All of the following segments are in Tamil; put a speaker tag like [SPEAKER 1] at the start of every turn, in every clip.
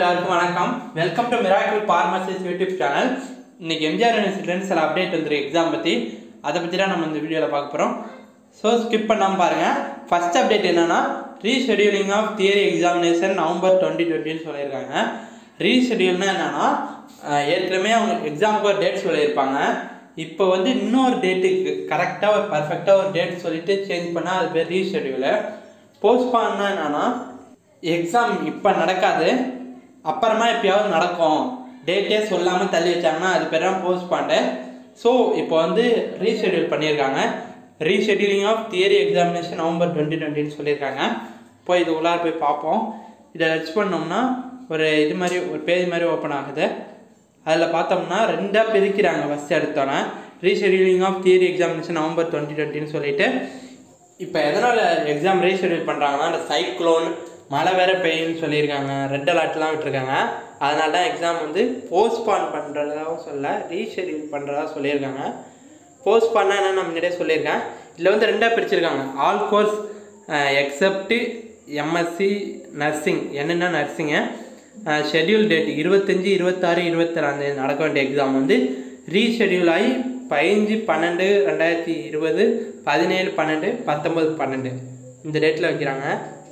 [SPEAKER 1] எல்லாருக்கும் வணக்கம் welcome to Miracle Pharmacist YouTube channel இன்னைக்கு எம்ஜிஆர் யூனிவர்சிட்டிலேருந்து சில அப்டேட் வந்துருக்கு எக்ஸாம் பற்றி அதை பற்றி தான் நம்ம இந்த வீடியோவில் பார்க்க போகிறோம் ஸோ ஸ்கிப் பண்ணாமல் பாருங்கள் ஃபர்ஸ்ட் அப்டேட் என்னன்னா rescheduling of theory examination November twenty டுவெண்ட்டின்னு சொல்லியிருக்காங்க ரீஷெடியூல்னா என்னன்னா அஹ், ஏற்கனவே அவங்க எக்ஸாமுக்கு ஒரு டேட் சொல்லியிருப்பாங்க இப்போ வந்து இன்னொரு டேட்டுக்கு கரெக்டாக ஒரு பர்ஃபெக்டாக ஒரு டேட் சொல்லிட்டு சேஞ்ச் பண்ணால் அது பேர் ரீஷெடியூலு போஸ்ட்பான்னா என்னன்னா எக்ஸாம் இப்போ நடக்காது அப்புறமா எப்பயாவது நடக்கும் டேட்டே சொல்லாமல் தள்ளி வச்சாங்கன்னா அது பேர் தான் போஸ்ட்பாண்டு ஸோ இப்போ வந்து ரீஷெடியூல் பண்ணியிருக்காங்க rescheduling of theory examination November twenty டுவெண்ட்டின்னு சொல்லியிருக்காங்க போய் இது உள்ளார போய் பார்ப்போம் இதை டச் பண்ணோம்னா ஒரு இது மாதிரி ஒரு பேஜ் மாதிரி ஓப்பன் ஆகுது அதில் பார்த்தோம்னா ரெண்டாக பிரிக்கிறாங்க ஃபஸ்ட்டு எடுத்தோன்னே rescheduling of theory examination November twenty டுவெண்ட்டின்னு சொல்லிட்டு இப்போ எதனால் எக்ஸாம் ரீஷெடியூல் பண்ணுறாங்கன்னா இந்த சைக்ளோன் மழை வேற பெய்யும்னு சொல்லியிருக்காங்க ரெட் அலர்ட்லாம் விட்டுருக்காங்க அதனால தான் எக்ஸாம் வந்து போஸ்ட்பான் பண்ணுறதாகவும் சொல்ல ரீஷெடியூல் பண்ணுறதா சொல்லியிருக்காங்க போஸ்ட்பான்னா என்ன நான் முன்னாடியே சொல்லியிருக்கேன் இதில் வந்து ரெண்டாக பிரிச்சிருக்காங்க all course except MSc nursing என்னென்ன நர்சிங்கு ஷெட்யூல் டேட் இருபத்தஞ்சி இருபத்தாறு இருபத்தேழாந்தேதி நடக்க வேண்டிய எக்ஸாம் வந்து ரீஷெட்யூல் ஆகி பதினஞ்சு பன்னெண்டு ரெண்டாயிரத்தி இருபது பதினேழு பன்னெண்டு பத்தொம்பது பன்னெண்டு இந்த டேட்டில் வைக்கிறாங்க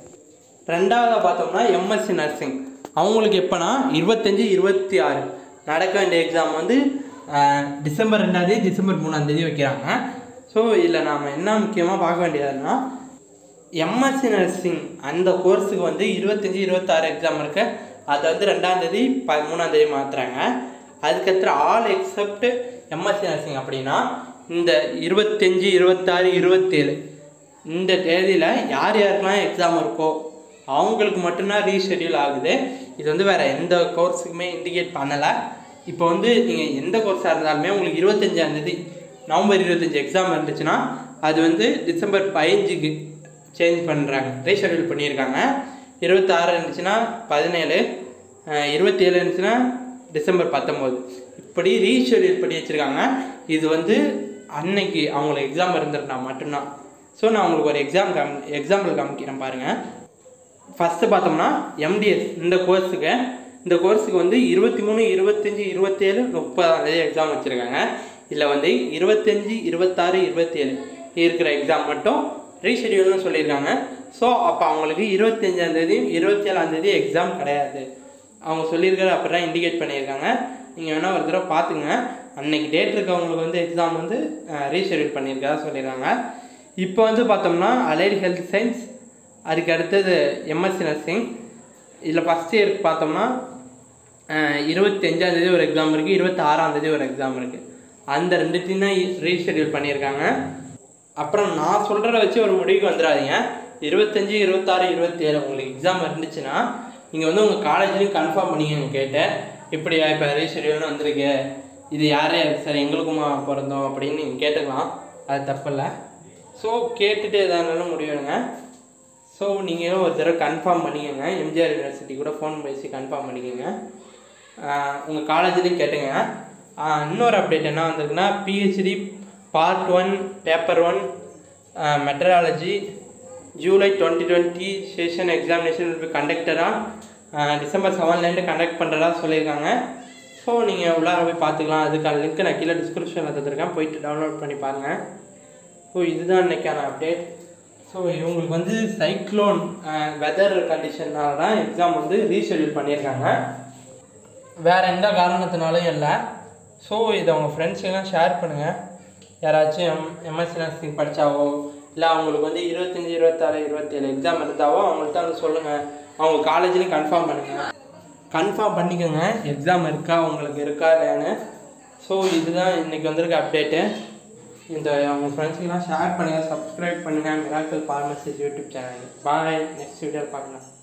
[SPEAKER 1] ரெண்டாவதாக பார்த்தோம்னா எம்எஸ்சி நர்சிங் அவங்களுக்கு எப்போனா இருபத்தஞ்சி இருபத்தி ஆறு நடக்க வேண்டிய எக்ஸாம் வந்து அஹ், டிசம்பர் ரெண்டாந்தேதி டிசம்பர் மூணாந்தேதி வைக்கிறாங்க ஸோ இதில் நாம் என்ன முக்கியமாக பார்க்க வேண்டியதுன்னா எம்எஸ்சி நர்சிங் அந்த கோர்ஸுக்கு வந்து இருபத்தஞ்சி இருபத்தாறு எக்ஸாம் இருக்கு அதை வந்து ரெண்டாந்தேதி ப மூணாந்தேதி மாற்றுறாங்க அதுக்கடுத்து ஆல் எக்ஸப்ட் எம்எஸ்சி நர்சிங் அப்படின்னா இந்த இருபத்தஞ்சி இருபத்தாறு இருபத்தேழு இந்த தேதியில் யார் யாருக்கெல்லாம் எக்ஸாம் இருக்கோ அவங்களுக்கு மட்டும்தான் ரீஷெட்யூல் ஆகுது இது வந்து வேறு எந்த கோர்ஸுக்குமே இண்டிகேட் பண்ணலை இப்போ வந்து நீங்கள் எந்த கோர்ஸாக இருந்தாலுமே உங்களுக்கு இருபத்தஞ்சாந்தேதி நவம்பர் இருபத்தஞ்சி எக்ஸாம் இருந்துச்சுன்னா அது வந்து டிசம்பர் பதினஞ்சுக்கு சேஞ்ச் பண்ணுறாங்க ரீஷெட்யூல் பண்ணியிருக்காங்க இருபத்தாறு இருந்துச்சுன்னா பதினேழு இருபத்தி ஏழு இருந்துச்சுன்னா டிசம்பர் பத்தொம்போது இப்படி ரீஷெட்யூல் பண்ணி வச்சுருக்காங்க இது வந்து அன்னைக்கு அவங்களுக்கு எக்ஸாம் இருந்திருந்தா மட்டும்தான் ஸோ நான் உங்களுக்கு ஒரு எக்ஸாம் காமி எக்ஸாம்பிள் காமிக்கிறேன் பாருங்கள் ஃபஸ்ட்டு பார்த்தோம்னா எம்டிஎஸ் இந்த கோர்ஸுக்கு இந்த கோர்ஸுக்கு வந்து இருபத்தி மூணு இருபத்தஞ்சி இருபத்தேழு முப்பதாம் தேதி எக்ஸாம் வச்சுருக்காங்க இதில் வந்து இருபத்தஞ்சி இருபத்தாறு இருபத்தேழு இருக்கிற எக்ஸாம் மட்டும் ரீஷெடியூல்னு சொல்லியிருக்காங்க ஸோ அப்போ அவங்களுக்கு இருபத்தஞ்சாந்தேதியும் இருபத்தேழாந்தேதி எக்ஸாம் கிடையாது அவங்க சொல்லியிருக்கிற அப்படி தான் இண்டிகேட் பண்ணியிருக்காங்க நீங்கள் வேணால் ஒரு தடவை பார்த்துங்க அன்னைக்கு டேட் இருக்கவங்களுக்கு வந்து எக்ஸாம் வந்து ரீஷெடியூல் பண்ணியிருக்கதா சொல்லியிருக்காங்க இப்போ வந்து பார்த்தோம்னா அலைடு ஹெல்த் சயின்ஸ் அதுக்கு அடுத்தது எம்எஸ்சி நர்சிங் இதில் ஃபஸ்ட் இயருக்கு பார்த்தோம்னா இருபத்தஞ்சாந்தேதி ஒரு எக்ஸாம் இருக்குது இருபத்தாறாந்தேதி ஒரு எக்ஸாம் இருக்குது அந்த ரெண்டுத்தையும் தான் ரீஷெடியூல் பண்ணியிருக்காங்க அப்புறம் நான் சொல்கிறத வச்சு ஒரு முடிவுக்கு வந்துடாதீங்க இருபத்தஞ்சி இருபத்தாறு இருபத்தேழு உங்களுக்கு எக்ஸாம் இருந்துச்சுன்னா நீங்கள் வந்து உங்கள் காலேஜ்லேயும் கன்ஃபார்ம் பண்ணிக்கங்க கேட்டேன் இப்படியா இப்போ ரீஷெடியூல்னு வந்திருக்கு இது யாரே சார் எங்களுக்குமா பிறந்தோம் அப்படின்னு நீங்கள் கேட்டுக்கலாம் அது தப்பில்லை ஸோ கேட்டுட்டு எதாக இருந்தாலும் முடிவெடுங்க ஸோ நீங்களும் ஒரு தடவை கன்ஃபார்ம் பண்ணிக்கோங்க எம்ஜிஆர் யூனிவர்சிட்டி கூட ஃபோன் பேசி கன்ஃபார்ம் பண்ணிக்கோங்க உங்கள் காலேஜ்லேயும் கேட்டுங்க ஆஹ் இன்னொரு அப்டேட் என்ன வந்திருக்குன்னா PhD part one paper one metrology July twenty twenty session examination will be conducted on December செவன்லேருந்து கண்டக்ட் பண்ணுறதா சொல்லியிருக்காங்க ஸோ நீங்கள் உள்ளார போய் பார்த்துக்கலாம் அதுக்கான லிங்க் நான் கீழே டிஸ்கிரிப்ஷனில் தந்துருக்கேன் போயிட்டு டவுன்லோட் பண்ணி பாருங்கள் ஸோ இதுதான் இன்னைக்கான அப்டேட் ஸோ இவங்களுக்கு வந்து சைக்ளோன் வெதர் கண்டிஷன்னால தான் எக்ஸாம் வந்து ரீஷெடியூல் பண்ணியிருக்காங்க வேறு எந்த காரணத்தினாலும் இல்லை ஸோ இதை உங்கள் ஃப்ரெண்ட்ஸுக்கெல்லாம் ஷேர் பண்ணுங்கள் யாராச்சும் எம் எம்எஸ்சி நர்சிங் படித்தாவோ இல்லை அவங்களுக்கு வந்து இருபத்தஞ்சி இருபத்தாறு இருபத்தேழு எக்ஸாம் இருந்தாவோ அவங்கள்ட்ட வந்து சொல்லுங்கள் அவங்க காலேஜ்லேயும் கன்ஃபார்ம் பண்ணுங்கள் கன்ஃபார்ம் பண்ணிக்கோங்க எக்ஸாம் இருக்கா உங்களுக்கு இருக்கா இல்லையான்னு ஸோ இதுதான் இன்றைக்கி வந்திருக்க அப்டேட்டு இந்த உங்கள் ஃப்ரெண்ட்ஸுக்கெல்லாம் ஷேர் பண்ணுங்கள் சப்ஸ்கிரைப் பண்ணுங்கள் Miracle Pharmacist YouTube channel bye next video பார்க்கலாம்